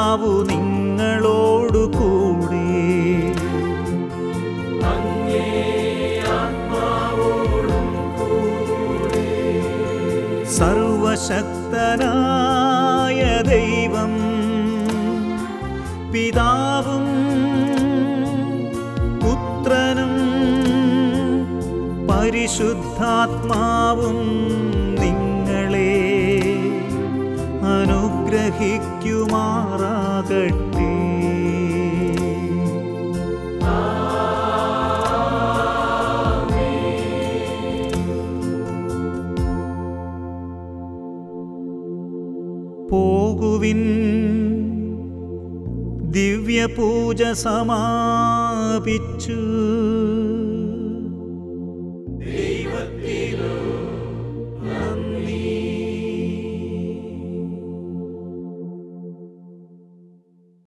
കർത്താവു നിങ്ങളോടു കൂടെ സർവശക്തനായ ദൈവം പിതാവും പുത്രനും പരിശുദ്ധാത്മാവും നിങ്ങളെ അനുഗ്രഹിക്കുമാറാകട്ടെ പോകുവിൻ ദിവ്യപൂജ സമാപിച്ചു